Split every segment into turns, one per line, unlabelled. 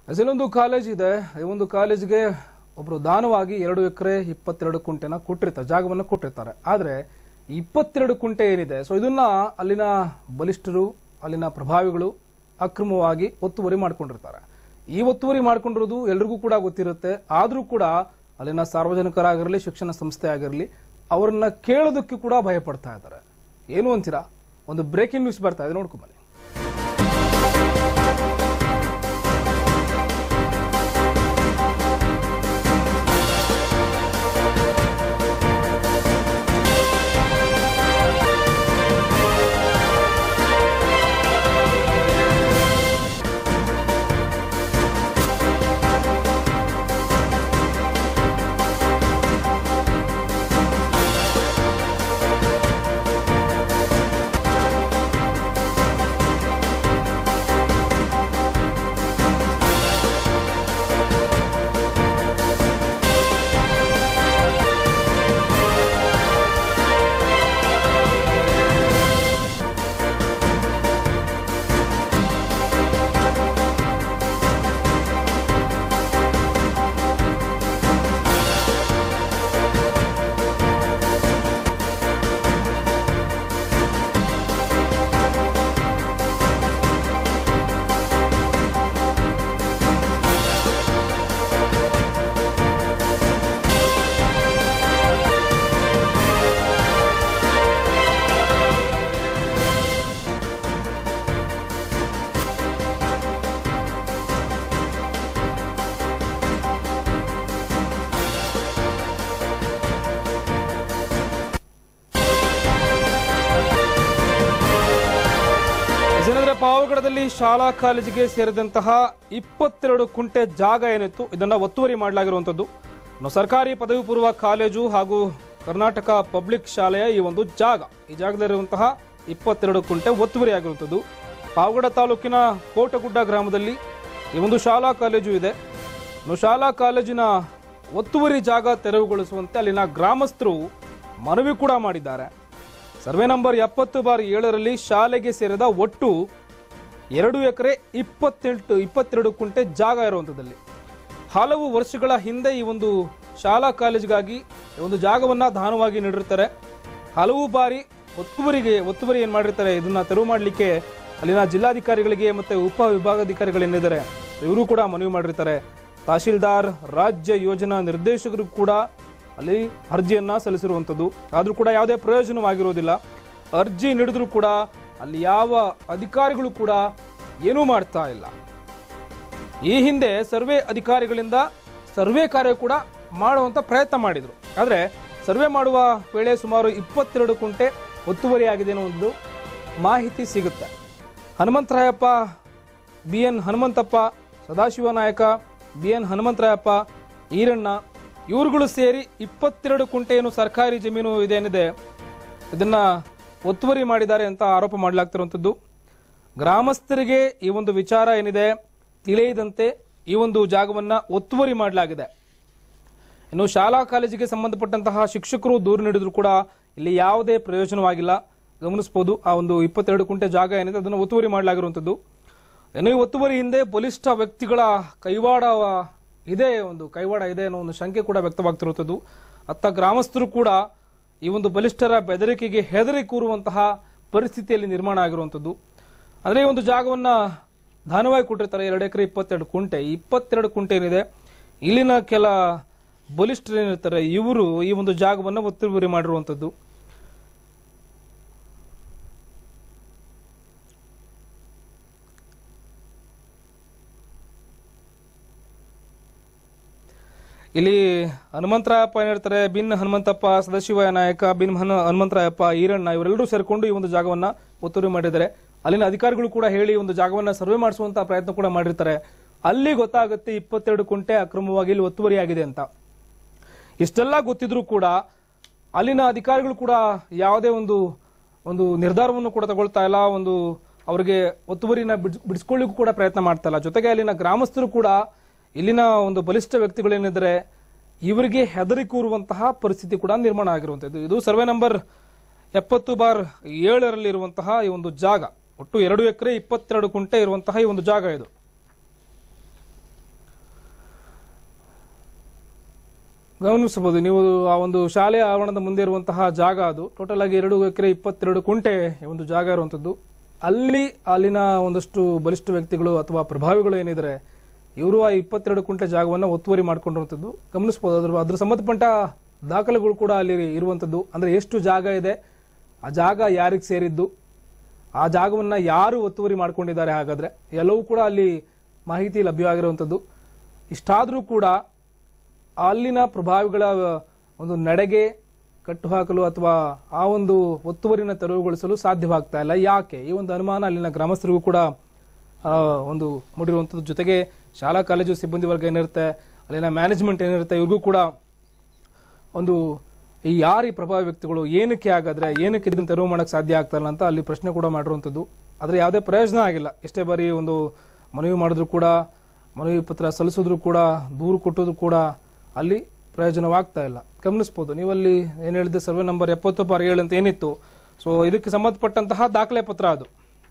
ಇಲ್ಲೊಂದು ಕಾಲೇಜ್ ಇದೆ ಈ ಒಂದು ಕಾಲೇಜ್ಗೆ ಒಬ್ರು ದಾನವಾಗಿ ಎರಡು ಎಕರೆ ಇಪ್ಪತ್ತೆರಡು ಕುಂಟೆನ ಕೊಟ್ಟಿರ್ತಾರೆ ಜಾಗವನ್ನು ಕೊಟ್ಟಿರ್ತಾರೆ ಆದ್ರೆ ಇಪ್ಪತ್ತೆರಡು ಕುಂಟೆ ಏನಿದೆ ಸೊ ಇದನ್ನ ಅಲ್ಲಿನ ಬಲಿಷ್ಠರು ಅಲ್ಲಿನ ಪ್ರಭಾವಿಗಳು ಅಕ್ರಮವಾಗಿ ಒತ್ತುವರಿ ಮಾಡ್ಕೊಂಡಿರ್ತಾರೆ ಈ ಒತ್ತುವರಿ ಮಾಡ್ಕೊಂಡಿರೋದು ಎಲ್ರಿಗೂ ಕೂಡ ಗೊತ್ತಿರುತ್ತೆ ಆದ್ರೂ ಕೂಡ ಅಲ್ಲಿನ ಸಾರ್ವಜನಿಕರಾಗಿರಲಿ ಶಿಕ್ಷಣ ಸಂಸ್ಥೆ ಆಗಿರಲಿ ಅವರನ್ನ ಕೇಳೋದಕ್ಕೆ ಕೂಡ ಭಯ ಪಡ್ತಾ ಇದ್ದಾರೆ ಏನು ಅಂತೀರಾ ಒಂದು ಬ್ರೇಕಿಂಗ್ ನ್ಯೂಸ್ ಬರ್ತಾ ಇದೆ ನೋಡ್ಕೊಂಬನ್ನಿ ಏನಂದ್ರೆ ಪಾವಗಡದಲ್ಲಿ ಶಾಲಾ ಕಾಲೇಜಿಗೆ ಸೇರಿದಂತಹ ಇಪ್ಪತ್ತೆರಡು ಕುಂಟೆ ಜಾಗ ಏನಿತ್ತು ಇದನ್ನ ಒತ್ತುವರಿ ಮಾಡಲಾಗಿರುವಂತದ್ದು ಇನ್ನು ಸರ್ಕಾರಿ ಪದವಿ ಪೂರ್ವ ಕಾಲೇಜು ಹಾಗೂ ಕರ್ನಾಟಕ ಪಬ್ಲಿಕ್ ಶಾಲೆಯ ಈ ಒಂದು ಜಾಗ ಈ ಜಾಗದಲ್ಲಿರುವಂತಹ ಇಪ್ಪತ್ತೆರಡು ಕುಂಟೆ ಒತ್ತುವರಿ ಆಗಿರುವಂತದ್ದು ಪಾವಗಡ ತಾಲೂಕಿನ ಕೋಟಗುಡ್ಡ ಗ್ರಾಮದಲ್ಲಿ ಈ ಒಂದು ಶಾಲಾ ಕಾಲೇಜು ಇದೆ ಇನ್ನು ಶಾಲಾ ಕಾಲೇಜಿನ ಒತ್ತುವರಿ ಜಾಗ ತೆರವುಗೊಳಿಸುವಂತೆ ಅಲ್ಲಿನ ಗ್ರಾಮಸ್ಥರು ಮನವಿ ಕೂಡ ಮಾಡಿದ್ದಾರೆ ಸರ್ವೆ ನಂಬರ್ ಎಪ್ಪತ್ತು ಬಾರ್ ಏಳರಲ್ಲಿ ಶಾಲೆಗೆ ಸೇರಿದ ಒಟ್ಟು ಎರಡು ಎಕರೆ ಇಪ್ಪತ್ತೆಂಟು ಇಪ್ಪತ್ತೆರಡು ಕುಂಟೆ ಜಾಗ ಇರುವಂಥದ್ದಲ್ಲಿ ಹಲವು ವರ್ಷಗಳ ಹಿಂದೆ ಈ ಒಂದು ಶಾಲಾ ಕಾಲೇಜಿಗಾಗಿ ಈ ಒಂದು ಜಾಗವನ್ನ ದಾನವಾಗಿ ನೀಡಿರ್ತಾರೆ ಹಲವು ಬಾರಿ ಒತ್ತುವರಿಗೆ ಒತ್ತುವರಿ ಏನ್ ಮಾಡಿರ್ತಾರೆ ಇದನ್ನ ತೆರವು ಮಾಡಲಿಕ್ಕೆ ಅಲ್ಲಿನ ಜಿಲ್ಲಾಧಿಕಾರಿಗಳಿಗೆ ಮತ್ತೆ ಉಪ ವಿಭಾಗಾಧಿಕಾರಿಗಳೇನಿದ್ದಾರೆ ಇವರು ಕೂಡ ಮನವಿ ಮಾಡಿರ್ತಾರೆ ತಹಶೀಲ್ದಾರ್ ರಾಜ್ಯ ಯೋಜನಾ ನಿರ್ದೇಶಕರು ಕೂಡ ಅಲ್ಲಿ ಅರ್ಜಿಯನ್ನ ಸಲ್ಲಿಸಿರುವಂಥದ್ದು ಆದ್ರೂ ಕೂಡ ಯಾವುದೇ ಪ್ರಯೋಜನವಾಗಿರೋದಿಲ್ಲ ಅರ್ಜಿ ನೀಡಿದ್ರು ಕೂಡ ಅಲ್ಲಿ ಯಾವ ಅಧಿಕಾರಿಗಳು ಕೂಡ ಏನೂ ಮಾಡ್ತಾ ಇಲ್ಲ ಈ ಹಿಂದೆ ಸರ್ವೆ ಅಧಿಕಾರಿಗಳಿಂದ ಸರ್ವೆ ಕಾರ್ಯ ಕೂಡ ಮಾಡುವಂತ ಪ್ರಯತ್ನ ಮಾಡಿದ್ರು ಆದ್ರೆ ಸರ್ವೆ ಮಾಡುವ ವೇಳೆ ಸುಮಾರು ಇಪ್ಪತ್ತೆರಡು ಕುಂಟೆ ಒತ್ತುವರಿಯಾಗಿದೆ ಅನ್ನೋ ಒಂದು ಮಾಹಿತಿ ಸಿಗುತ್ತೆ Hanumantharayappa B N Hanumanthappa Sadashiva Nayaka B N Hanumantharayappa Iranna ಇವರುಗಳು ಸೇರಿ ಇಪ್ಪತ್ತೆರಡು ಕುಂಟೆ ಏನು ಸರ್ಕಾರಿ ಜಮೀನು ಇದೇನಿದೆ ಇದನ್ನ ಒತ್ತುವರಿ ಮಾಡಿದ್ದಾರೆ ಅಂತ ಆರೋಪ ಮಾಡಲಾಗ್ತಿರುವಂಥದ್ದು ಗ್ರಾಮಸ್ಥರಿಗೆ ಈ ಒಂದು ವಿಚಾರ ಏನಿದೆ ತಿಳಿಯದಂತೆ ಈ ಒಂದು ಜಾಗವನ್ನ ಒತ್ತುವರಿ ಮಾಡಲಾಗಿದೆ ಇನ್ನು ಶಾಲಾ ಕಾಲೇಜಿಗೆ ಸಂಬಂಧಪಟ್ಟಂತಹ ಶಿಕ್ಷಕರು ದೂರು ನೀಡಿದ್ರು ಕೂಡ ಇಲ್ಲಿ ಯಾವುದೇ ಪ್ರಯೋಜನವಾಗಿಲ್ಲ ಗಮನಿಸಬಹುದು ಆ ಒಂದು ಇಪ್ಪತ್ತೆರಡು ಕುಂಟೆ ಜಾಗ ಏನಿದೆ ಅದನ್ನು ಒತ್ತುವರಿ ಮಾಡಲಾಗಿರುವಂಥದ್ದು ಇನ್ನು ಈ ಒತ್ತುವರಿ ಹಿಂದೆ ಬಲಿಷ್ಠ ವ್ಯಕ್ತಿಗಳ ಕೈವಾಡ ಇದೆ ಒಂದು ಕೈವಾಡ ಇದೆ ಅನ್ನೋ ಒಂದು ಶಂಕೆ ಕೂಡ ವ್ಯಕ್ತವಾಗ್ತಿರುವಂಥದ್ದು ಅತ್ತ ಗ್ರಾಮಸ್ಥರು ಕೂಡ ಈ ಒಂದು ಬಲಿಷ್ಠರ ಬೆದರಿಕೆಗೆ ಹೆದರಿ ಕೂರುವಂತಹ ಪರಿಸ್ಥಿತಿಯಲ್ಲಿ ನಿರ್ಮಾಣ ಆಗಿರುವಂಥದ್ದು ಅಂದ್ರೆ ಈ ಒಂದು ಜಾಗವನ್ನ ದಾನವಾಗಿ ಕೊಟ್ಟಿರ್ತಾರೆ ಎರಡು ಎಕರೆ ಇಪ್ಪತ್ತೆರಡು ಕುಂಟೆ ಈ ಇಪ್ಪತ್ತೆರಡು ಕುಂಟೆ ಏನಿದೆ ಇಲ್ಲಿನ ಕೆಲ ಬಲಿಷ್ಠರು ಏನಿರ್ತಾರೆ ಇವರು ಈ ಒಂದು ಜಾಗವನ್ನ ಒತ್ತುವರಿ ಮಾಡಿರುವಂಥದ್ದು ಇಲ್ಲಿ ಹನುಮಂತರಾಯಪ್ಪ ಏನಿರ್ತಾರೆ ಬಿನ್ ಹನುಮಂತಪ್ಪ ಸದಾಶಿವ ನಾಯಕ ಬಿನ್ ಹನು ಹನುಮಂತರಾಯಪ್ಪ ಈರಣ್ಣ ಇವರೆಲ್ಲರೂ ಸೇರ್ಕೊಂಡು ಈ ಒಂದು ಜಾಗವನ್ನ ಒತ್ತುವರಿ ಮಾಡಿದ್ದಾರೆ ಅಲ್ಲಿನ ಅಧಿಕಾರಿಗಳು ಕೂಡ ಹೇಳಿ ಒಂದು ಜಾಗವನ್ನ ಸರ್ವೆ ಮಾಡಿಸುವಂತ ಪ್ರಯತ್ನ ಕೂಡ ಮಾಡಿರ್ತಾರೆ ಅಲ್ಲಿ ಗೊತ್ತಾಗುತ್ತೆ ಇಪ್ಪತ್ತೆರಡು ಕುಂಟೆ ಅಕ್ರಮವಾಗಿ ಇಲ್ಲಿ ಒತ್ತುವರಿಯಾಗಿದೆ ಅಂತ ಇಷ್ಟೆಲ್ಲ ಗೊತ್ತಿದ್ರು ಕೂಡ ಅಲ್ಲಿನ ಅಧಿಕಾರಿಗಳು ಕೂಡ ಯಾವುದೇ ಒಂದು ಒಂದು ನಿರ್ಧಾರವನ್ನು ಕೂಡ ತಗೊಳ್ತಾ ಇಲ್ಲ ಒಂದು ಅವರಿಗೆ ಒತ್ತುವರಿನ ಬಿಡ್ಸ್- ಬಿಡಿಸ್ಕೊಳ್ಳಿಕ್ಕೂ ಕೂಡ ಪ್ರಯತ್ನ ಮಾಡ್ತಾ ಇಲ್ಲ ಜೊತೆಗೆ ಅಲ್ಲಿನ ಗ್ರಾಮಸ್ಥರು ಕೂಡ ಇಲ್ಲಿನ ಒಂದು ಬಲಿಷ್ಠ ವ್ಯಕ್ತಿಗಳೇನಿದ್ರೆ ಇವರಿಗೆ ಹೆದರಿ ಕೂರುವಂತಹ ಪರಿಸ್ಥಿತಿ ಕೂಡ ನಿರ್ಮಾಣ ಆಗಿರುವಂತದ್ದು ಇದು ಸರ್ವೆ ನಂಬರ್ ಎಪ್ಪತ್ತು ಬಾರ್ ಏಳರಲ್ಲಿರುವಂತಹ ಈ ಒಂದು ಜಾಗ ಒಟ್ಟು ಎರಡು ಎಕರೆ ಇಪ್ಪತ್ತೆರಡು ಕುಂಟೆ ಇರುವಂತಹ ಈ ಒಂದು ಜಾಗ ಇದು ಗಮನಿಸಬಹುದು ನೀವು ಆ ಒಂದು ಶಾಲೆಯ ಆವರಣದ ಮುಂದೆ ಇರುವಂತಹ ಜಾಗ ಅದು ಟೋಟಲ್ ಆಗಿ ಎರಡು ಎಕರೆ ಇಪ್ಪತ್ತೆರಡು ಕುಂಟೆ ಒಂದು ಜಾಗ ಇರುವಂತದ್ದು ಅಲ್ಲಿ ಅಲ್ಲಿನ ಒಂದಷ್ಟು ಬಲಿಷ್ಠ ವ್ಯಕ್ತಿಗಳು ಅಥವಾ ಪ್ರಭಾವಿಗಳು ಏನಿದ್ದಾರೆ ಇವರು ಆ ಇಪ್ಪತ್ತೆರಡು ಕುಂಟೆ ಜಾಗವನ್ನು ಒತ್ತುವರಿ ಮಾಡ್ಕೊಂಡಿರುವಂಥದ್ದು ಗಮನಿಸಬಹುದು ಅದ್ರ ಅದ್ರ ಸಂಬಂಧಪಟ್ಟ ದಾಖಲೆಗಳು ಕೂಡ ಅಲ್ಲಿ ಇರುವಂಥದ್ದು ಅಂದ್ರೆ ಎಷ್ಟು ಜಾಗ ಇದೆ ಆ ಜಾಗ ಯಾರಿಗೆ ಸೇರಿದ್ದು ಆ ಜಾಗವನ್ನ ಯಾರು ಒತ್ತುವರಿ ಮಾಡ್ಕೊಂಡಿದ್ದಾರೆ ಹಾಗಾದ್ರೆ ಎಲ್ಲವೂ ಕೂಡ ಅಲ್ಲಿ ಮಾಹಿತಿ ಲಭ್ಯವಾಗಿರುವಂಥದ್ದು ಇಷ್ಟಾದರೂ ಕೂಡ ಅಲ್ಲಿನ ಪ್ರಭಾವಿಗಳ ಒಂದು ನಡೆಗೆ ಕಟ್ಟುಹಾಕಲು ಅಥವಾ ಆ ಒಂದು ಒತ್ತುವರಿನ ತೆರವುಗೊಳಿಸಲು ಸಾಧ್ಯವಾಗ್ತಾ ಇಲ್ಲ ಯಾಕೆ ಈ ಒಂದು ಅನುಮಾನ ಅಲ್ಲಿನ ಗ್ರಾಮಸ್ಥರಿಗೂ ಕೂಡ ಆ, ಒಂದು ಮೂಡಿರುವಂಥದ್ದು ಜೊತೆಗೆ ಶಾಲಾ ಕಾಲೇಜು ಸಿಬ್ಬಂದಿ ವರ್ಗ ಏನಿರುತ್ತೆ ಅಲ್ಲಿನ ಮ್ಯಾನೇಜ್ಮೆಂಟ್ ಏನಿರುತ್ತೆ ಇವ್ರಿಗೂ ಕೂಡ ಒಂದು ಈ ಯಾರು ಈ ಪ್ರಭಾವಿ ವ್ಯಕ್ತಿಗಳು ಏನಕ್ಕೆ ಹಾಗಾದ್ರೆ ಏನಕ್ಕೆ ಇದನ್ನ ತೆರವು ಮಾಡಕ್ ಸಾಧ್ಯ ಆಗ್ತಾ ಇಲ್ಲ ಅಂತ ಅಲ್ಲಿ ಪ್ರಶ್ನೆ ಕೂಡ ಮಾಡಿರುವಂಥದ್ದು ಆದ್ರೆ ಯಾವುದೇ ಪ್ರಯೋಜನ ಆಗಿಲ್ಲ ಎಷ್ಟೇ ಬಾರಿ ಒಂದು ಮನವಿ ಮಾಡಿದ್ರು ಕೂಡ ಮನವಿ ಪತ್ರ ಸಲ್ಲಿಸಿದ್ರು ಕೂಡ ದೂರು ಕೊಟ್ಟೋದು ಕೂಡ ಅಲ್ಲಿ ಪ್ರಯೋಜನವಾಗ್ತಾ ಇಲ್ಲ ಗಮನಿಸ್ಬೋದು ನೀವಲ್ಲಿ ಏನ್ ಹೇಳಿದೆ ಸರ್ವೆ ನಂಬರ್ ಎಪ್ಪತ್ತು ಬಾರ್ ಏಳು ಅಂತ ಏನಿತ್ತು ಸೊ ಇದಕ್ಕೆ ಸಂಬಂಧಪಟ್ಟಂತಹ ದಾಖಲೆ ಪತ್ರ ಅದು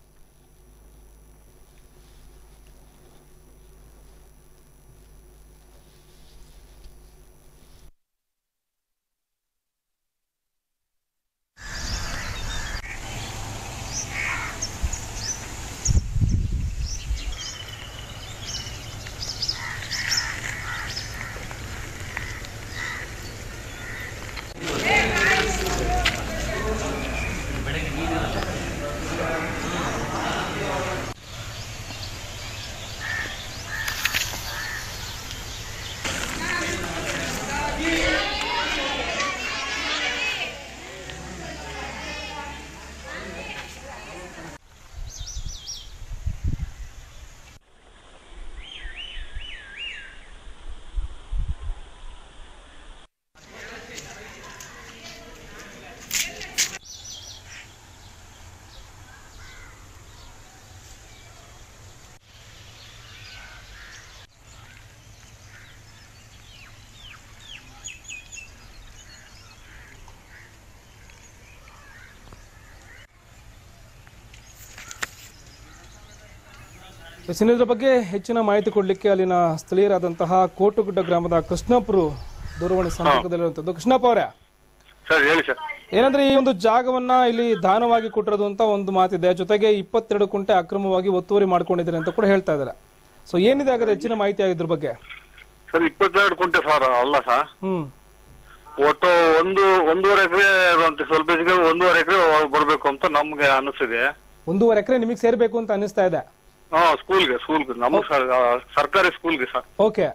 ಸಿನಿದ್ರ ಬಗ್ಗೆ ಹೆಚ್ಚಿನ ಮಾಹಿತಿ ಕೊಡಲಿಕ್ಕೆ ಅಲ್ಲಿನ ಸ್ಥಳೀಯರಾದಂತಹ ಕೋಟುಗುಡ್ಡ ಗ್ರಾಮದ ಕೃಷ್ಣಪ್ಪರು ದೂರವಾಣಿ ಸಂಪರ್ಕದಲ್ಲಿರುವಂತದ್ದು ಕೃಷ್ಣಪ್ಪ ಅವರೇ
ಸರ್ ಹೇಳಿ ಸರ್
ಏನಂದ್ರೆ ಈ ಒಂದು ಜಾಗವನ್ನ ಇಲ್ಲಿ ದಾನವಾಗಿ ಕೊಟ್ಟಿರೋದು ಅಂತ ಒಂದು ಮಾತಿದೆ ಜೊತೆಗೆ ಇಪ್ಪತ್ತೆರಡು ಕುಂಟೆ ಅಕ್ರಮವಾಗಿ ಒತ್ತುವರಿ ಮಾಡ್ಕೊಂಡಿದ್ದಾರೆ ಅಂತ ಕೂಡ ಹೇಳ್ತಾ ಇದ್ದಾರೆ ಸೊ ಏನಿದೆ ಹಾಗಾದ್ರೆ ಹೆಚ್ಚಿನ ಮಾಹಿತಿ ಆಗಿದ್ರ ಬಗ್ಗೆ
ಸರ್ ಇಪ್ಪತ್ತೆರಡು ಕುಂಟೆ ಸರ್ ಅಲ್ಲ ಸರ್
ಹ್ಮ್
ಒಟ್ಟು ಒಂದು ಒಂದೂವರೆ ಎಕರೆ ಅಂತ ಸ್ವಲ್ಪ ಹೆಚ್ಚಿಗೆ ಒಂದೂವರೆ ಎಕರೆ ಬರ್ಬೇಕು ಅಂತ ನಮ್ಗೆ ಅನಿಸಿದೆ
ಒಂದೂವರೆ ಎಕರೆ ನಿಮಗೆ ಸೇರ್ಬೇಕು ಅಂತ ಅನಿಸ್ತಾ ಇದೆ
ಹಾ ಸ್ಕೂಲ್ಗೆ ಸ್ಕೂಲ್ಗೆ ನಮ್ಮ ಸರ್- ಆ, ಸರ್ಕಾರಿ ಸ್ಕೂಲ್ಗೆ ಸರ್
ಓಕೆ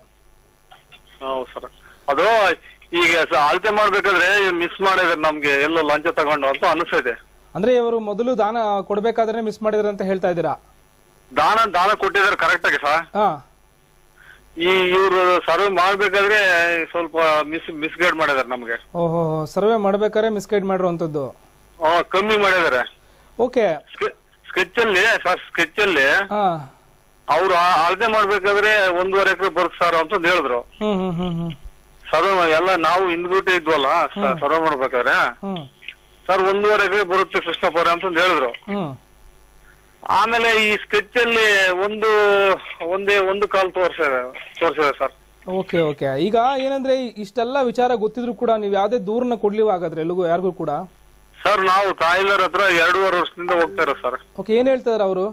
ಹೌದು ಸರ್ ಅದು ಈಗ ಸ- ಅಳತೆ ಮಾಡ್ಬೇಕಾದ್ರೆ ಮಿಸ್ ಮಾಡಿದ್ರೆ ನಮ್ಗೆ ಎಲ್ಲೋ ಲಂಚ ತಗೊಂಡು ಅಂತ ಅನಿಸಿದೆ
ಅಂದ್ರೆ ಇವರು ಮೊದಲು ದಾನ ಕೊಡ್ಬೇಕಾದ್ರೆ ಮಿಸ್ ಮಾಡಿದ್ರೆ ಅಂತ ಹೇಳ್ತಾ ಇದ್ದೀರಾ
ದಾನ ದಾನ ಕೊಟ್ಟಿದ್ದಾರೆ ಕರೆಕ್ಟ್ ಆಗಿ ಸರ್
ಹಾ
ಈ ಇವ್ರು ಸರ್ವೆ ಮಾಡ್ಬೇಕಾದ್ರೆ ಸ್ವಲ್ಪ ಮಿಸ್ ಮಿಸ್ಗೈಡ್ ಮಾಡಿದಾರೆ ನಮ್ಗೆ
ಓಹೋ ಸರ್ವೆ ಮಾಡ್ಬೇಕಾದ್ರೆ ಮಿಸ್ಗೈಡ್ ಮಾಡಿರುವಂತದ್ದು
ಆ, ಕಮ್ಮಿ ಮಾಡಿದಾರೆ
ಓಕೆ
ಸ್ಕೆಚ್ ಅಲ್ಲಿ ಸರ್ ಸ್ಕೆಚ್ ಅಲ್ಲಿ
ಹಾ
ಅವ್ರು ಆ- ಅಳತೆ ಮಾಡ್ಬೇಕಾದ್ರೆ ಒಂದೂವರೆ ಎಕರೆ ಬರುತ್ತೆ ಸರ್ ಅಂತ ಹೇಳಿದ್ರು
ಹ್ಮ್ ಹ್ಮ್ ಹ್ಮ್ ಹ್ಮ್
ಸರ್ವೆ ಎಲ್ಲ ನಾವು ಹಿಂದ್ಬಿಟ್ಟು ಇದ್ವಲ್ಲ ಸ- ಸರ್ವೆ ಮಾಡ್ಬೇಕಾದ್ರೆ
ಹ್ಮ್
ಸರ್ ಒಂದೂವರೆ ಎಕರೆ ಬರುತ್ತೆ ಕೃಷ್ಣಪುರ ಅಂತ ಹೇಳಿದ್ರು
ಹ್ಮ್
ಆಮೇಲೆ ಈ ಸ್ಕೆಚ್ ಅಲ್ಲಿ ಒಂದು ಒಂದೇ ಒಂದು ಕಾಲ್ ತೋರ್ಸಿದೆ ತೋರ್ಸಿದೆ ಸರ್
ಓಕೆ ಓಕೆ ಈಗ ಏನಂದ್ರೆ ಇಷ್ಟೆಲ್ಲ ವಿಚಾರ ಗೊತ್ತಿದ್ರು ಕೂಡ ನೀವು ಯಾವ್ದೇ ದೂರನ್ನ ಕೊಡ್ಲಿವ ಹಾಗಾದ್ರೆ ಎಲ್ಲಿಗೂ ಯಾರಿಗೂ ಕೂಡ
ಸರ್ ನಾವು ತಾಯಿಲರ್ ಹತ್ರ ಎರಡೂವರೆ ವರ್ಷದಿಂದ ಹೋಗ್ತಾ ಇರೋ ಸರ್
ಓಕೆ ಏನ್ ಹೇಳ್ತಿದಾರೆ ಅವರು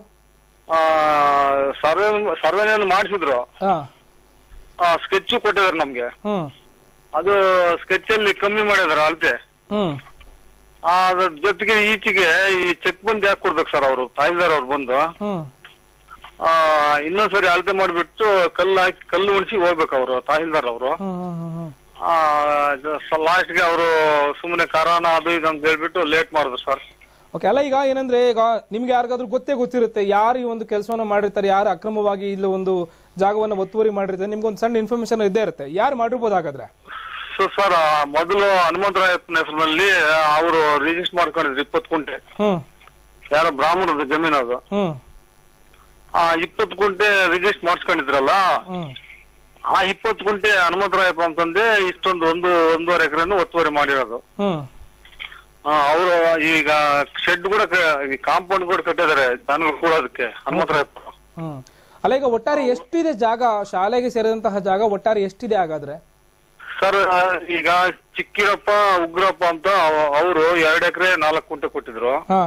ಸರ್ವೆ ಸರ್ವೆನೇನು ಮಾಡಿಸಿದ್ರು
ಹಾ
ಸ್ಕೆಚ್ ಕೊಟ್ಟಿದ್ದಾರೆ ನಮ್ಗೆ
ಹ್ಮ್
ಅದು ಸ್ಕೆಚ್ ಅಲ್ಲಿ ಕಮ್ಮಿ ಮಾಡಿದಾರೆ ಅಳತೆ
ಹ್ಮ್
ಆ, ಅದ್ರ ಜೊತೆಗೆ ಈಚೆಗೆ ಈ ಚೆಕ್ ಬಂದ್ ಯಾಕೆ ಕೊಡ್ಬೇಕು ಸರ್ ಅವರು ತಾಯಿದಾರ್ ಅವ್ರು ಬಂದು
ಹ್ಮ್
ಆ, ಇನ್ನೊಂದ್ಸರಿ ಅಳತೆ ಮಾಡ್ಬಿಟ್ಟು ಕಲ್ಲು ಹಾಕಿ ಕಲ್ಲು ಉಣಿಸಿ ಹೋಗ್ಬೇಕು ಅವರು ತಹಸೀಲ್ದಾರ್ ಅವರು
ಹ್ಮ್ ಹ್ಮ್ ಹ್ಮ್ ಹ್ಮ್
ಲಾಸ್ಟ್ಗೆ ಅವರು ಸುಮ್ಮನೆ ಕರೋನ ಅದು ಇದು ಅಂತ ಹೇಳ್ಬಿಟ್ಟು ಲೇಟ್ ಮಾಡಿದ್ರು ಸರ್
ಓಕೆ ಅಲ್ಲ ಈಗ ಏನಂದ್ರೆ ಈಗ ನಿಮ್ಗೆ ಯಾರಿಗಾದ್ರೂ ಗೊತ್ತೇ ಗೊತ್ತಿರುತ್ತೆ ಯಾರು ಈ ಒಂದು ಕೆಲಸವನ್ನ ಮಾಡಿರ್ತಾರೆ ಯಾರು ಅಕ್ರಮವಾಗಿ ಇಲ್ಲಿ ಒಂದು ಜಾಗವನ್ನ ಒತ್ತುವರಿ ಮಾಡಿರ್ತಾರೆ ನಿಮ್ಗೆ ಒಂದು ಸಣ್ಣ ಇನ್ಫಾರ್ಮೇಶನ್ ಇದ್ದೇ ಇರುತ್ತೆ ಯಾರು ಮಾಡಿರ್ಬೋದು ಹಾಗಾದ್ರೆ
ಸೊ ಸರ್ ಮೊದಲು ಹನುಮಂತರಾಯಪ್ಪನ ಹೆಸರಿನಲ್ಲಿ ಅವರು ರಿಜಿಸ್ಟರ್ ಮಾಡ್ಕೊಂಡಿದ್ರು ಇಪ್ಪತ್ತು ಕುಂಟೆ
ಹ್ಮ್
ಯಾರೋ ಬ್ರಾಹ್ಮಣದ ಜಮೀನು ಅದು
ಹ್ಮ್
ಆ ಇಪ್ಪತ್ತು ಕುಂಟೆ ರಿಜಿಸ್ಟರ್ ಮಾಡಿಸ್ಕೊಂಡಿದ್ರಲ್ಲ
ಹ್ಮ್
ಆ ಇಪ್ಪತ್ತು ಕುಂಟೆ ಹನುಮಂತರಾಯಪ್ಪ ಅಂತಂದೆ ಇಷ್ಟೊಂದು ಒಂದು ಒಂದೂವರೆ ಎಕರೆನು ಒತ್ತುವರಿ ಮಾಡಿರೋದು
ಹ್ಮ್
ಅವರು ಈಗ ಶೆಡ್ ಕೂಡ ಕಾಂಪೌಂಡ್ ಕೂಡ ಕಟ್ಟಿದ್ದಾರೆ ದನಗಳು ಕೂಡ ಅದಕ್ಕೆ ಹನುಮಂತರಾಯಪ್ಪ
ಹ್ಮ್ ಅಲ್ಲ ಈಗ ಒಟ್ಟಾರೆ ಎಷ್ಟಿದೆ ಜಾಗ ಶಾಲೆಗೆ ಸೇರಿದಂತಹ ಜಾಗ ಒಟ್ಟಾರೆ ಎಷ್ಟಿದೆ ಹಾಗಾದ್ರೆ
ಸರ್ ಈಗ ಚಿಕ್ಕಿರಪ್ಪ ಉಗ್ರಪ್ಪ ಅಂತ ಅವರು ಎರಡು ಎಕರೆ ನಾಲ್ಕು ಕುಂಟೆ ಕೊಟ್ಟಿದ್ರು
ಹಾ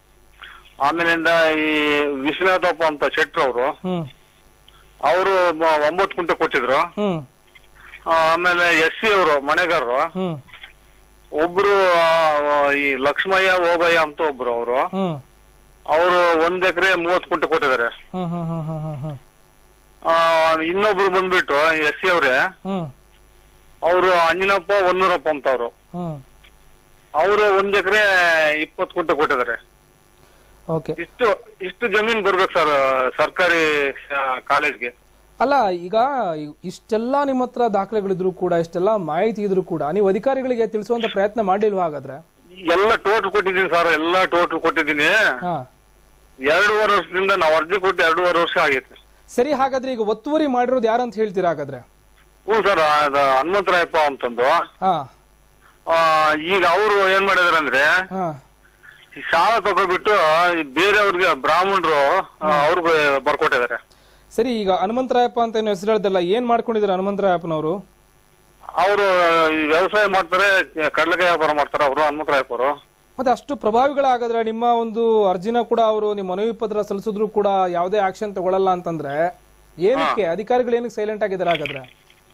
ಆಮೇಲಿಂದ ಈ ವಿಶ್ವನಾಥಪ್ಪ ಅಂತ ಶೆಟ್ರ್ ಅವರು
ಹ್ಮ್
ಅವರು ಒಂಬತ್ತು ಕುಂಟೆ ಕೊಟ್ಟಿದ್ರು
ಹ್ಮ್
ಆ, ಆಮೇಲೆ ಎಸ್ ಸಿ ಅವರು ಮನೆಗಾರರು
ಹ್ಮ್
ಒಬ್ರು ಆ, ಈ ಲಕ್ಷ್ಮಯ್ಯ ಓಬಯ್ಯ ಅಂತ ಒಬ್ರು ಅವರು
ಹ್ಮ್
ಅವರು ಒಂದ್ ಎಕರೆ ಮೂವತ್ತು ಕುಂಟೆ ಕೊಟ್ಟಿದ್ದಾರೆ
ಹ್ಮ್ ಹ್ಮ್ ಹ್ಮ್ ಹ್ಮ್ ಹ್ಮ್ ಹ್ಮ್
ಆ, ಇನ್ನೊಬ್ರು ಬಂದ್ಬಿಟ್ಟು ಎಸ್ ಸಿ ಅವ್ರೆ
ಹ್ಮ್
ಅವರು ಅಂಜನಪ್ಪ ಒನ್ನೂರಪ್ಪ ಅಂತ ಅವರು
ಹ್ಮ್
ಅವರು ಒಂದ್ ಎಕರೆ ಇಪ್ಪತ್ತು ಕುಂಟೆ ಕೊಟ್ಟಿದ್ದಾರೆ
ಓಕೆ
ಇಷ್ಟು ಇಷ್ಟು ಜಮೀನ್ ಬರ್ಬೇಕು ಸರ್ ಸರ್ಕಾರಿ ಆ, ಕಾಲೇಜ್ಗೆ
ಅಲ್ಲ ಈಗ ಇ- ಇಷ್ಟೆಲ್ಲ ನಿಮ್ಮ ಹತ್ರ ದಾಖಲೆಗಳಿದ್ರು ಕೂಡ ಇಷ್ಟೆಲ್ಲ ಮಾಹಿತಿ ಇದ್ರು ಕೂಡ ನೀವು ಅಧಿಕಾರಿಗಳಿಗೆ ತಿಳಿಸುವಂತ ಪ್ರಯತ್ನ ಮಾಡಿಲ್ವಾ ಹಾಗಾದ್ರೆ
ಎಲ್ಲ ಟೋಟಲ್ ಕೊಟ್ಟಿದ್ದೀನಿ ಸರ್ ಎಲ್ಲ ಟೋಟಲ್ ಕೊಟ್ಟಿದ್ದೀನಿ
ಹಾ
ಎರಡೂವರೆ ವರ್ಷದಿಂದ ನಾವು ಅರ್ಜಿ ಕೊಟ್ಟು ಎರಡೂವರೆ ವರ್ಷ ಆಗೈತೆ
ಸರಿ ಹಾಗಾದ್ರೆ ಈಗ ಒತ್ತುವರಿ ಮಾಡಿರೋದು ಯಾರು ಅಂತ ಹೇಳ್ತೀರಾ ಹಾಗಾದ್ರೆ
ಹ್ಞೂ ಸರ್ ಅದು ಹನುಮಂತರಾಯಪ್ಪ ಅಂತಂದು
ಹಾ
ಆ, ಈಗ ಅವರು ಏನ್ ಮಾಡಿದಾರೆ ಅಂದ್ರೆ
ಹಾ
ಈ ಸಾಲ ತಗೊಬಿಟ್ಟು ಈ ಬೇರೆಯವ್ರಿಗೆ ಬ್ರಾಹ್ಮಣರು ಅವ್ರಿಗೆ ಬರ್ಕೊಟ್ಟಿದ್ದಾರೆ
ಸರಿ ಈಗ ಹನುಮಂತರಾಯಪ್ಪ ಅಂತ ಏನು ಹೆಸರು ಹೇಳ್ದಲ್ಲ ಏನ್ ಮಾಡ್ಕೊಂಡಿದ್ದಾರೆ ಹನುಮಂತರಾಯಪ್ಪನವರು
ಅವರು ವ್ಯವಸಾಯ ಮಾಡ್ತಾರೆ ಕಡಲೆಕಾಯಿ ವ್ಯಾಪಾರ ಮಾಡ್ತಾರೆ ಅವರು ಹನುಮಂತರಾಯಪ್ಪ ಅವರು
ಮತ್ತೆ ಅಷ್ಟು ಪ್ರಭಾವಿಗಳಾಗಾದ್ರೆ ನಿಮ್ಮ ಒಂದು ಅರ್ಜಿನ ಕೂಡ ಅವರು ನಿಮ್ಮ ಮನವಿ ಪತ್ರ ಸಲ್ಲಿಸಿದ್ರು ಕೂಡ ಯಾವುದೇ ಆಕ್ಷನ್ ತಗೊಳ್ಳಲ್ಲ ಅಂತಂದ್ರೆ ಏನಕ್ಕೆ ಅಧಿಕಾರಿಗಳು ಏನಕ್ಕೆ ಸೈಲೆಂಟ್ ಆಗಿದ್ದಾರೆ ಹಾಗಾದ್ರೆ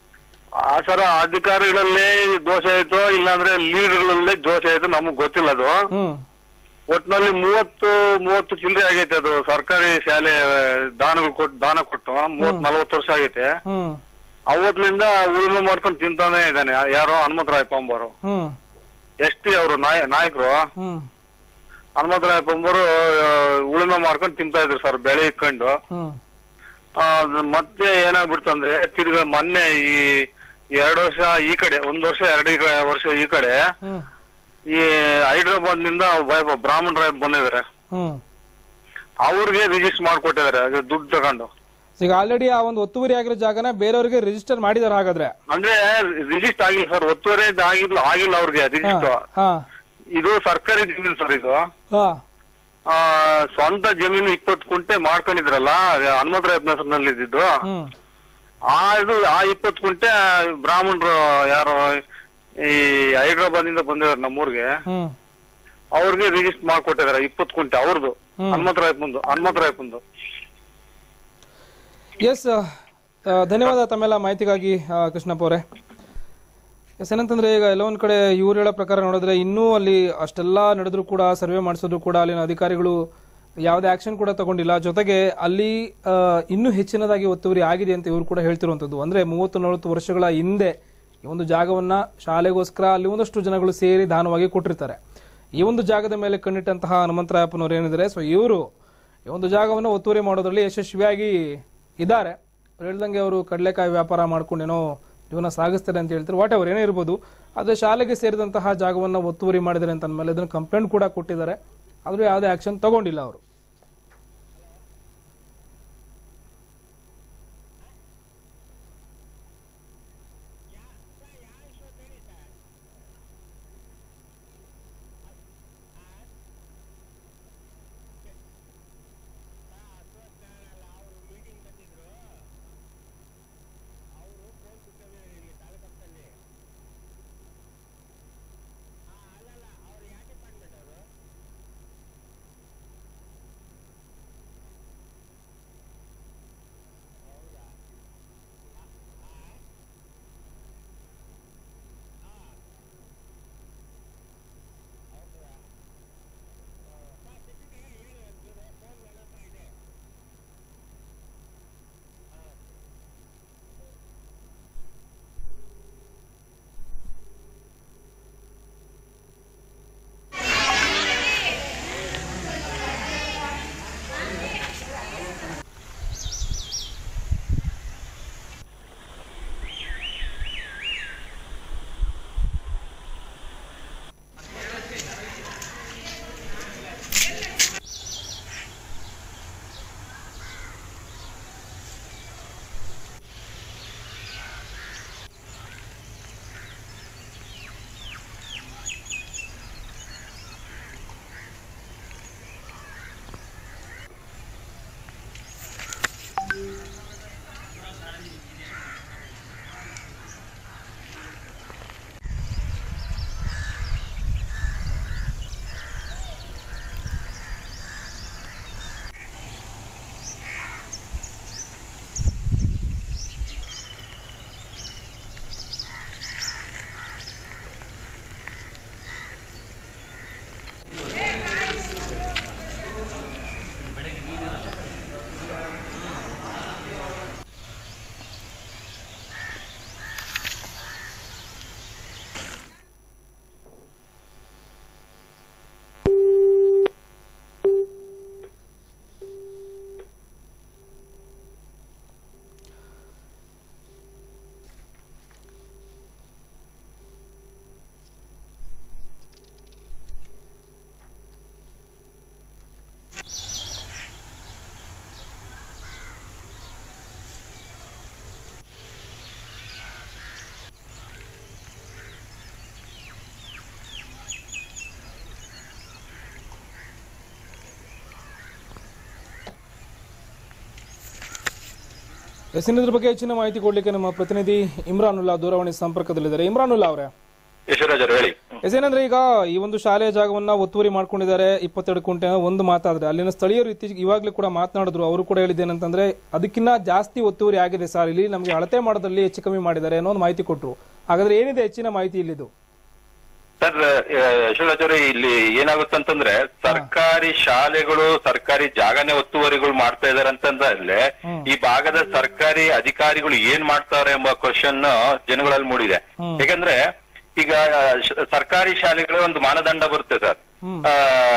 ಆ ಸರ ಅಧಿಕಾರಿಗಳಲ್ಲೇ ದೋಷ ಆಯ್ತು ಇಲ್ಲಾಂದ್ರೆ ಲೀಡರ್ಗಳಲ್ಲೇ ದೋಷ ಆಯ್ತು ನಮಗ್ ಗೊತ್ತಿಲ್ಲ ಅದು
ಹ್ಮ್
ಒಟ್ನಲ್ಲಿ ಮೂವತ್ತು ಮೂವತ್ತು ಚಿಲ್ಲರೆ ಆಗೈತೆ ಅದು ಸರ್ಕಾರಿ ಶಾಲೆ ದಾನಗಳು ಕೊಟ್ಟು ದಾನ ಕೊಟ್ಟು ಮೂವತ್ ನಲವತ್ತು ವರ್ಷ ಆಗೈತೆ
ಹ್ಮ್
ಅವತ್ತಿನಿಂದ ಉಳುಮೆ ಮಾಡ್ಕೊಂಡು ತಿಂತಾನೆ ಇದ್ದಾನೆ ಯಾರೋ ಹನುಮಂತರಾಯಪ್ಪ ಅಂಬರು
ಹ್ಮ್
ಎಸ್ ಟಿ ಅವರು ನಾಯ ನಾಯಕರು
ಹ್ಮ್
ಹನುಮಂತರಾಯಪ್ಪ ಅಂಬರು ಉಳುಮೆ ಮಾಡ್ಕೊಂಡು ತಿಂತಾ ಇದ್ರು ಸರ್ ಬೆಳೆ ಇಟ್ಕೊಂಡು
ಹ್ಮ್
ಆ, ಅದು ಮತ್ತೆ ಏನಾಗ್ಬಿಡ್ತು ಅಂದ್ರೆ ತಿರ್ಗಾ ಮೊನ್ನೆ ಈ ಎರಡು ವರ್ಷ ಈ ಕಡೆ ಒಂದ್ ವರ್ಷ ಎರಡು ಈ ಕಡೆ- ವರ್ಷ ಈ ಕಡೆ
ಹ್ಮ್
ಈ ಹೈದ್ರಾಬಾದ್ ನಿಂದ ಒಬ್ಬ ಬ್ರಾಹ್ಮಣರ ಬಂದಿದ್ದಾರೆ
ಹ್ಮ್
ಅವ್ರಿಗೆ ರಿಜಿಸ್ಟರ್ ಮಾಡ್ಕೊಟ್ಟಿದ್ದಾರೆ ಅದು ದುಡ್ಡು ತಗೊಂಡು
ಈಗ ಆಲ್ರೆಡಿ ಆ ಒಂದು ಒತ್ತುವರಿ ಆಗಿರೋ ಜಾಗನ ಬೇರೆಯವರಿಗೆ ರಿಜಿಸ್ಟರ್ ಮಾಡಿದಾರೆ ಹಾಗಾದ್ರೆ
ಅಂದ್ರೆ ರಿಜಿಸ್ಟರ್ ಆಗಿಲ್ಲ ಸರ್ ಒತ್ತುವರಿ ಆಗಿಲ್ಲ ಆಗಿಲ್ಲ ಅವ್ರಿಗೆ ರಿಜಿಸ್ಟರ್
ಹಾ
ಇದು ಸರ್ಕಾರಿ ಜಮೀನು ಸರ್ ಇದು
ಹಾ
ಆ, ಸ್ವಂತ ಜಮೀನು ಇಪ್ಪತ್ತು ಕುಂಟೆ ಮಾಡ್ಕೊಂಡಿದ್ರಲ್ಲ ಅದು ಹನುಮಂತರಾಯಪ್ಪನ ಹೆಸರಿನಲ್ಲಿ ಇದ್ದಿದ್ದು
ಹ್ಮ್
ಆ ಇದು ಆ ಇಪ್ಪತ್ತು ಕುಂಟೆ ಬ್ರಾಹ್ಮಣರು ಯಾರು ಈ ಹೈದ್ರಾಬಾದ್ ಇಂದ ಬಂದಿದ್ದಾರೆ ನಮ್ಮೂರ್ಗೆ
ಹ್ಮ್
ಅವ್ರಿಗೆ ರಿಜಿಸ್ಟರ್ ಮಾಡ್ಕೊಟ್ಟಿದ್ದಾರೆ ಇಪ್ಪತ್ತು ಕುಂಟೆ ಅವ್ರದ್ದು
ಹ್ಮ್.
ಹನುಮಂತರಾಯಪ್ಪಂದು ಹನುಮಂತರಾಯಪ್ಪಂದು
ಎಸ್ ಧನ್ಯವಾದ ತಮ್ಮೆಲ್ಲ ಮಾಹಿತಿಗಾಗಿ ಆ, ಕೃಷ್ಣಪ್ಪ ಅವರೇ ಎಸ್ ಏನಂತಂದ್ರೆ ಈಗ ಎಲ್ಲ ಒಂದ್ ಕಡೆ ಇವ್ರು ಹೇಳೋ ಪ್ರಕಾರ ನೋಡಿದ್ರೆ ಇನ್ನೂ ಅಲ್ಲಿ ಅಷ್ಟೆಲ್ಲ ನಡೆದ್ರು ಕೂಡ ಸರ್ವೆ ಮಾಡಿಸಿದ್ರು ಕೂಡ ಅಲ್ಲಿನ ಅಧಿಕಾರಿಗಳು ಯಾವುದೇ ಆಕ್ಷನ್ ಕೂಡ ತಗೊಂಡಿಲ್ಲ ಜೊತೆಗೆ ಅಲ್ಲಿ ಆ, ಇನ್ನೂ ಹೆಚ್ಚಿನದಾಗಿ ಒತ್ತುವರಿ ಆಗಿದೆ ಅಂತ ಇವರು ಕೂಡ ಹೇಳ್ತಿರುವಂತದ್ದು ಅಂದ್ರೆ ಮೂವತ್ತು ನಲವತ್ತು ವರ್ಷಗಳ ಹಿಂದೆ ಈ ಒಂದು ಜಾಗವನ್ನ ಶಾಲೆಗೋಸ್ಕರ ಅಲ್ಲಿ ಒಂದಷ್ಟು ಜನಗಳು ಸೇರಿ ದಾನವಾಗಿ ಕೊಟ್ಟಿರ್ತಾರೆ ಈ ಒಂದು ಜಾಗದ ಮೇಲೆ ಕಣ್ಣಿಟ್ಟಂತಹ ಹನುಮಂತರಾಯಪ್ಪನವರು ಏನಿದ್ದಾರೆ ಸೊ ಇವರು ಈ ಒಂದು ಜಾಗವನ್ನು ಒತ್ತುವರಿ ಮಾಡೋದ್ರಲ್ಲಿ ಯಶಸ್ವಿಯಾಗಿ ಇದ್ದಾರೆ ಅವ್ರು ಹೇಳ್ದಂಗೆ ಅವರು ಕಡಲೆಕಾಯಿ ವ್ಯಾಪಾರ ಮಾಡ್ಕೊಂಡೇನೋ ಜೀವನ ಸಾಗಿಸ್ತಾರೆ ಅಂತ ಹೇಳ್ತಾರೆ ವಾಟ್ ಎವರ್ ಏನೇ ಇರ್ಬೋದು ಆದರೆ ಶಾಲೆಗೆ ಸೇರಿದಂತಹ ಜಾಗವನ್ನು ಒತ್ತುವರಿ ಮಾಡಿದ್ದಾರೆ ಅಂತ ಅಂದಮೇಲೆ ಅದನ್ನು ಕಂಪ್ಲೇಂಟ್ ಕೂಡ ಕೊಟ್ಟಿದ್ದಾರೆ ಆದರೂ ಯಾವುದೇ ಆಕ್ಷನ್ ತಗೊಂಡಿಲ್ಲ ಅವರು ಎಸ್ ಇದ್ರ ಬಗ್ಗೆ ಹೆಚ್ಚಿನ ಮಾಹಿತಿ ಕೊಡ್ಲಿಕ್ಕೆ ನಮ್ಮ ಪ್ರತಿನಿಧಿ ಇಮ್ರಾನುಲ್ಲಾ ದೂರವಾಣಿ ಸಂಪರ್ಕದಲ್ಲಿದ್ದಾರೆ ಇಮ್ರಾನುಲ್ಲಾ ಅವರೇ
ಯಶವರಾಜ್ ಅವರು ಹೇಳಿ
ಎಸ್ ಏನಂದ್ರೆ ಈಗ ಈ ಒಂದು ಶಾಲೆಯ ಜಾಗವನ್ನ ಒತ್ತುವರಿ ಮಾಡ್ಕೊಂಡಿದ್ದಾರೆ ಇಪ್ಪತ್ತೆರಡು ಕುಂಟೆ ಅನ್ನೋ ಒಂದು ಮಾತಾದ್ರೆ ಅಲ್ಲಿನ ಸ್ಥಳೀಯರು ಇತ್ತೀಚೆಗೆ ಇವಾಗಲೇ ಕೂಡ ಮಾತನಾಡಿದ್ರು ಅವರು ಕೂಡ ಹೇಳಿದ್ದೇನಂತಂದ್ರೆ ಅದಕ್ಕಿಂತ ಜಾಸ್ತಿ ಒತ್ತುವರಿ ಆಗಿದೆ ಸರ್ ಇಲ್ಲಿ ನಮಗೆ ಅಳತೆ ಮಾಡೋದ್ರಲ್ಲಿ ಹೆಚ್ಚು ಕಮ್ಮಿ ಮಾಡಿದ್ದಾರೆ ಅನ್ನೋ ಒಂದು ಮಾಹಿತಿ ಕೊಟ್ಟರು ಹಾಗಾದ್ರೆ ಏನಿದೆ ಹೆಚ್ಚಿನ ಮಾಹಿತಿ ಇಲ್ಲಿದು
ಸರ್ ಯಶವರಾಜ್ ಅವರು ಇಲ್ಲಿ ಏನಾಗುತ್ತೆ ಅಂತಂದ್ರೆ ಸರ್ಕಾರಿ ಶಾಲೆಗಳು ಸರ್ಕಾರಿ ಜಾಗನೇ ಒತ್ತುವರಿಗಳು ಮಾಡ್ತಾ ಇದಾರೆ ಅಂತಂದ್ರೆ ಈ ಭಾಗದ ಸರ್ಕಾರಿ ಅಧಿಕಾರಿಗಳು ಏನ್ ಮಾಡ್ತಾರೆ ಎಂಬ ಕ್ವಶನ್ ಜನಗಳಲ್ಲಿ ಮೂಡಿದೆ ಯಾಕಂದ್ರೆ ಈಗ ಶ- ಸರ್ಕಾರಿ ಶಾಲೆಗಳ ಒಂದು ಮಾನದಂಡ ಬರುತ್ತೆ ಸರ್ ಆ,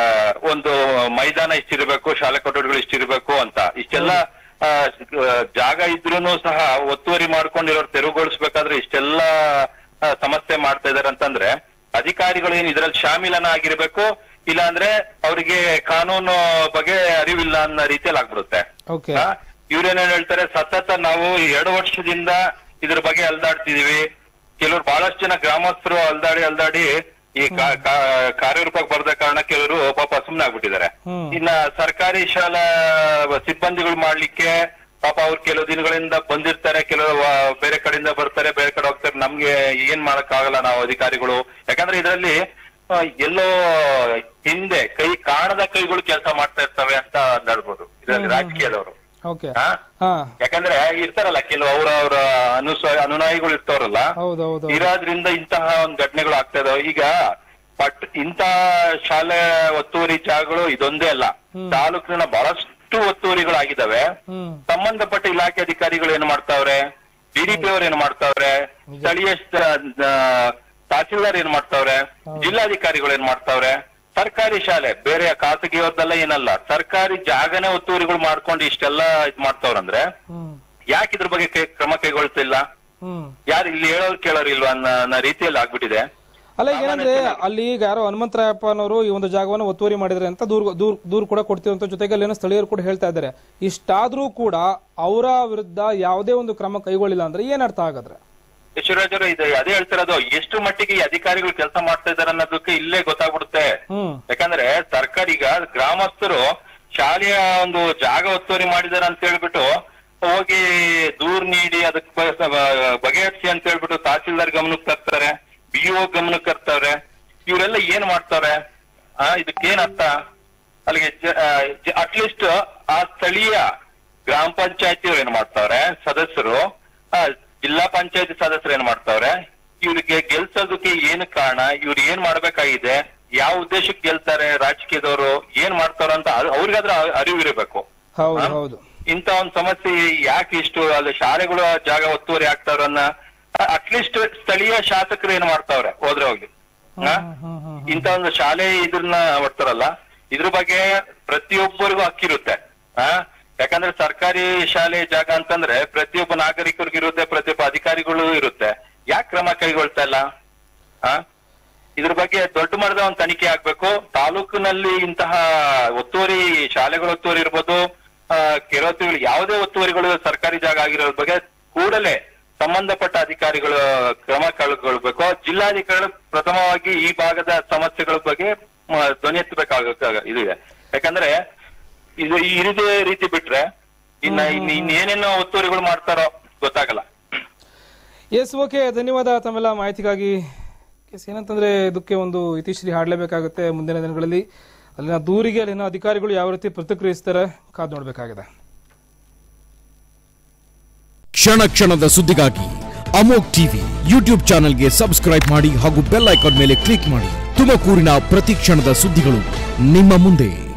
ಒಂದು ಮೈದಾನ ಇಷ್ಟಿರ್ಬೇಕು ಶಾಲೆ ಕೊಠಡಿಗಳು ಇಷ್ಟಿರ್ಬೇಕು ಅಂತ ಇಷ್ಟೆಲ್ಲ ಆ, ಜಾಗ ಇದ್ರೂನು ಸಹ ಒತ್ತುವರಿ ಮಾಡ್ಕೊಂಡಿರೋರು ತೆರವುಗೊಳಿಸ್ಬೇಕಾದ್ರೆ ಇಷ್ಟೆಲ್ಲ ಆ, ಸಮಸ್ಯೆ ಮಾಡ್ತಾ ಇದಾರೆ ಅಂತಂದ್ರೆ ಅಧಿಕಾರಿಗಳು ಏನ್ ಇದ್ರಲ್ಲಿ ಶಾಮೀಲನ ಆಗಿರ್ಬೇಕು ಇಲ್ಲ ಅಂದ್ರೆ ಅವರಿಗೆ ಕಾನೂನು ಬಗ್ಗೆ ಅರಿವಿಲ್ಲ ಅನ್ನೋ ರೀತಿಯಲ್ಲಿ ಆಗ್ಬಿಡುತ್ತೆ
ಓಕೆ
ಆ, ಇವ್ರೇನೇನ್ ಹೇಳ್ತಾರೆ ಸತತ ನಾವು ಎರಡು ವರ್ಷದಿಂದ ಇದ್ರ ಬಗ್ಗೆ ಅಲ್ದಾಡ್ತಿದೀವಿ ಕೆಲವರು ಬಹಳಷ್ಟು ಜನ ಗ್ರಾಮಸ್ಥರು ಅಲ್ದಾಡಿ ಅಲ್ದಾಡಿ ಈ ಕಾ- ಕಾ- ಕಾರ್ಯರೂಪಕ್ಕೆ ಬರದ ಕಾರಣ ಕೆಲವರು ಪಾಪ ಸುಮ್ನೆ ಆಗ್ಬಿಟ್ಟಿದ್ದಾರೆ
ಹ್ಮ್.
ಇನ್ನ ಸರ್ಕಾರಿ ಶಾಲಾ ಸಿಬ್ಬಂದಿಗಳು ಮಾಡ್ಲಿಕ್ಕೆ ಪಾಪ ಅವ್ರು ಕೆಲವು ದಿನಗಳಿಂದ ಬಂದಿರ್ತಾರೆ ಕೆಲವು ವ- ಬೇರೆ ಕಡೆಯಿಂದ ಬರ್ತಾರೆ ಬೇರೆ ಕಡೆ ಹೋಗ್ತಾರೆ ನಮ್ಗೆ ಏನ್ ಮಾಡಕ್ ಆಗಲ್ಲ ನಾವು ಅಧಿಕಾರಿಗಳು ಯಾಕಂದ್ರೆ ಇದರಲ್ಲಿ ಆ, ಎಲ್ಲೋ ಹಿಂದೆ ಕೈ ಕಾಣದ ಕೈಗಳು ಕೆಲಸ ಮಾಡ್ತಾ ಇರ್ತವೆ ಅಂತ ಅಂದಾಡ್ಬೋದು ಇದರಲ್ಲಿ ರಾಜಕೀಯದವರು
ಓಕೆ
ಹಾ?
ಹಾ
ಯಾಕಂದ್ರೆ ಇರ್ತಾರಲ್ಲ ಕೆಲವು ಅವರ ಅವರ ಅನುಸ ಅನುನಾಯಿಗಳು ಇರ್ತಾರಲ್ಲ
ಹೌದು ಹೌದು
ಇರೋದ್ರಿಂದ ಇಂತಹ ಒಂದು ಘಟನೆಗಳು ಆಗ್ತಾ ಇದಾವೆ ಈಗ ಬಟ್ ಇಂತಹ ಶಾಲೆ ಒತ್ತುವರಿ ಜಾಗಗಳು ಇದೊಂದೇ ಅಲ್ಲ ತಾಲೂಕಿನ ಬಹಳಷ್ಟು ಒತ್ತುವರಿಗಳಾಗಿದ್ದಾವೆ
ಹ್ಮ್
ಸಂಬಂಧಪಟ್ಟ ಇಲಾಖೆ ಅಧಿಕಾರಿಗಳು ಏನ್ ಮಾಡ್ತಾವ್ರೆ ಡಿಡಿಪಿ ಅವ್ರು ಏನ್ ಮಾಡ್ತಾವ್ರೆ ಸ್ಥಳೀಯ ಸ- ಆ, ತಹಸೀಲ್ದಾರ್ ಏನ್ ಮಾಡ್ತಾವ್ರೆ ಜಿಲ್ಲಾಧಿಕಾರಿಗಳು ಏನ್ ಮಾಡ್ತಾವ್ರೆ ಸರ್ಕಾರಿ ಶಾಲೆ ಬೇರೆ ಖಾಸಗಿಯವ್ರದ್ದೆಲ್ಲ ಏನಲ್ಲ ಸರ್ಕಾರಿ ಜಾಗನೇ ಒತ್ತುವರಿಗಳು ಮಾಡ್ಕೊಂಡು ಇಷ್ಟೆಲ್ಲ ಇದ್ ಮಾಡ್ತಾವ್ರಂದ್ರೆ
ಹ್ಮ್
ಯಾಕೆ ಇದ್ರ ಬಗ್ಗೆ ಕೈ- ಕ್ರಮ ಕೈಗೊಳ್ತಿಲ್ಲ
ಹ್ಮ್
ಯಾರು ಇಲ್ಲಿ ಹೇಳೋರು ಕೇಳೋರು ಇಲ್ವಾ ಅನ್ನೋ ಅನ್ನೋ ರೀತಿಯಲ್ಲಿ ಆಗ್ಬಿಟ್ಟಿದೆ
ಅಲ್ಲ ಈಗ ಏನಂದ್ರೆ ಅಲ್ಲಿ ಈಗ ಯಾರೋ ಹನುಮಂತರಾಯಪ್ಪ ಅನ್ನೋರು ಈ ಒಂದು ಜಾಗವನ್ನು ಒತ್ತುವರಿ ಮಾಡಿದ್ರೆ ಅಂತ ದೂರ್ ದೂರ್ ದೂರ್ ಕೂಡ ಕೊಡ್ತೀವಂತ ಜೊತೆಗೆ ಅಲ್ಲಿನ ಸ್ಥಳೀಯರು ಕೂಡ ಹೇಳ್ತಾ ಇದ್ದಾರೆ ಇಷ್ಟಾದ್ರೂ ಕೂಡ ಅವರ ವಿರುದ್ಧ ಯಾವುದೇ ಒಂದು ಕ್ರಮ ಕೈಗೊಳ್ಳಿಲ್ಲ ಅಂದ್ರೆ ಏನ್ ಅರ್ಥ ಆಗದ್ರೆ
ಯಶವರಾಜ್ ಅವರು ಇದು ಅದೇ ಹೇಳ್ತಿರೋದು ಎಷ್ಟು ಮಟ್ಟಿಗೆ ಈ ಅಧಿಕಾರಿಗಳು ಕೆಲಸ ಮಾಡ್ತಾ ಇದಾರೆ ಅನ್ನೋದಕ್ಕೆ ಇಲ್ಲೇ ಗೊತ್ತಾಗ್ಬಿಡುತ್ತೆ
ಹ್ಮ್
ಯಾಕಂದ್ರೆ ಸರ್ಕಾರ ಈಗ ಗ್ರಾಮಸ್ಥರು ಶಾಲೆಯ ಒಂದು ಜಾಗ ಒತ್ತುವರಿ ಮಾಡಿದಾರೆ ಅಂತ ಹೇಳ್ಬಿಟ್ಟು ಹೋಗಿ ದೂರ್ ನೀಡಿ ಅದಕ್ಕೆ ಬ- ಬ- ಬಗೆಹರಿಸಿ ಅಂತ ಹೇಳ್ಬಿಟ್ಟು ತಹಸೀಲ್ದಾರ್ ಗಮನಕ್ಕೆ ತರ್ತಾರೆ ಬಿಇಒ ಗಮನಕ್ಕೆ ತರ್ತಾರೆ ಇವರೆಲ್ಲ ಏನ್ ಮಾಡ್ತಾರೆ ಆ ಇದಕ್ಕೇನ್ ಅರ್ಥ ಅಲ್ಲಿಗೆ ಅಟ್ಲೀಸ್ಟ್ ಆ ಸ್ಥಳೀಯ ಗ್ರಾಮ ಪಂಚಾಯತಿ ಏನ್ ಮಾಡ್ತಾವ್ರೆ ಸದಸ್ಯರು ಆ, ಜಿಲ್ಲಾ ಪಂಚಾಯತಿ ಸದಸ್ಯರು ಏನ್ ಮಾಡ್ತಾವ್ರೆ ಇವ್ರಿಗೆ ಗೆಲ್ಸೋದಕ್ಕೆ ಏನು ಕಾರಣ ಇವ್ರು ಏನ್ ಮಾಡ್ಬೇಕಾಗಿದೆ ಯಾವ ಉದ್ದೇಶಕ್ಕೆ ಗೆಲ್ತಾರೆ ರಾಜಕೀಯದವರು ಏನ್ ಮಾಡ್ತಾರ ಅಂತ ಅರ್- ಅವ್ರಿಗಾದ್ರೂ ಅ- ಅರಿವು ಇರಬೇಕು
ಹೌದು ಹೌದು
ಇಂತ ಒಂದ್ ಸಮಸ್ಯೆ ಯಾಕೆ ಇಷ್ಟು ಅಲ್ಲಿ ಶಾಲೆಗಳ ಜಾಗ ಒತ್ತುವರಿ ಆಗ್ತಾವ್ರ ಅನ್ನ ಅಟ್ಲೀಸ್ಟ್ ಸ್ಥಳೀಯ ಶಾಸಕರು ಏನ್ ಮಾಡ್ತಾವ್ರೆ ಹೋದ್ರೆ ಹೋಗ್ಲಿ ಆ?
ಹ್ಮ್ ಹ್ಮ್
ಇಂತ ಒಂದು ಶಾಲೆ ಇದ್ರನ್ನ ಮಾಡ್ತಾರಲ್ಲ ಇದ್ರ ಬಗ್ಗೆ ಪ್ರತಿಯೊಬ್ಬರಿಗೂ ಹಕ್ಕಿರುತ್ತೆ ಆ ಯಾಕಂದ್ರೆ ಸರ್ಕಾರಿ ಶಾಲೆ ಜಾಗ ಅಂತಂದ್ರೆ ಪ್ರತಿಯೊಬ್ಬ ನಾಗರಿಕರಿಗೂ ಇರುತ್ತೆ ಪ್ರತಿಯೊಬ್ಬ ಅಧಿಕಾರಿಗಳು ಇರುತ್ತೆ ಯಾಕೆ ಕ್ರಮ ಕೈಗೊಳ್ತಾ ಇಲ್ಲ ಆ ಇದ್ರ ಬಗ್ಗೆ ದೊಡ್ಡ ಮಟ್ಟದ ಒಂದು ತನಿಖೆ ಆಗ್ಬೇಕು ತಾಲೂಕಿನಲ್ಲಿ ಇಂತಹ ಒತ್ತುವರಿ ಶಾಲೆಗಳ ಒತ್ತುವರಿ ಇರ್ಬೋದು ಆ, ಕೆರೋತಿಗಳು ಯಾವುದೇ ಒತ್ತುವರಿಗಳು ಸರ್ಕಾರಿ ಜಾಗ ಆಗಿರೋದ್ರ ಬಗ್ಗೆ ಕೂಡಲೇ ಸಂಬಂಧಪಟ್ಟ ಅಧಿಕಾರಿಗಳು ಕ್ರಮ ಕೈಗೊಳ್ಬೇಕು ಜಿಲ್ಲಾಧಿಕಾರಿಗಳು ಪ್ರಥಮವಾಗಿ ಈ ಭಾಗದ ಸಮಸ್ಯೆಗಳ ಬಗ್ಗೆ ಮ, ಧ್ವನಿ ಎತ್ತಬೇಕಾಗ ಇದಿದೆ ಯಾಕಂದ್ರೆ ಇದು ಈ ಇದೇ ರೀತಿ ಬಿಟ್ರೆ ಇನ್ನ ಇನ್ ಇನ್ನೇನೇನೋ ಒತ್ತುವರಿಗಳು ಮಾಡ್ತಾರೋ ಗೊತ್ತಾಗಲ್ಲ
ಎಸ್ ಓಕೆ ಧನ್ಯವಾದ ತಮ್ಮೆಲ್ಲ ಮಾಹಿತಿಗಾಗಿ ಎಸ್ ಏನಂತಂದ್ರೆ ಇದಕ್ಕೆ ಒಂದು ಇತಿಶ್ರೀ ಹಾಡಲೇಬೇಕಾಗುತ್ತೆ ಮುಂದಿನ ದಿನಗಳಲ್ಲಿ ಅಲ್ಲಿನ ದೂರಿಗೆ ಅಲ್ಲಿನ ಅಧಿಕಾರಿಗಳು ಯಾವ ರೀತಿ ಪ್ರತಿಕ್ರಿಯಿಸ್ತಾರೆ ಕಾದು ನೋಡಬೇಕಾಗಿದೆ
ಕ್ಷಣ ಕ್ಷಣದ ಸುದ್ದಿಗಾಗಿ ಅಮೋಕ್ ಟಿವಿ ಯೂಟ್ಯೂಬ್ ಚಾನೆಲ್ಗೆ ಸಬ್ಸ್ಕ್ರೈಬ್ ಮಾಡಿ ಹಾಗೂ ಬೆಲ್ ಐಕಾನ್ ಮೇಲೆ ಕ್ಲಿಕ್ ಮಾಡಿ ತುಮಕೂರಿನ ಪ್ರತಿ ಕ್ಷಣದ ಸುದ್ದಿಗಳು ನಿಮ್ಮ ಮುಂದೆ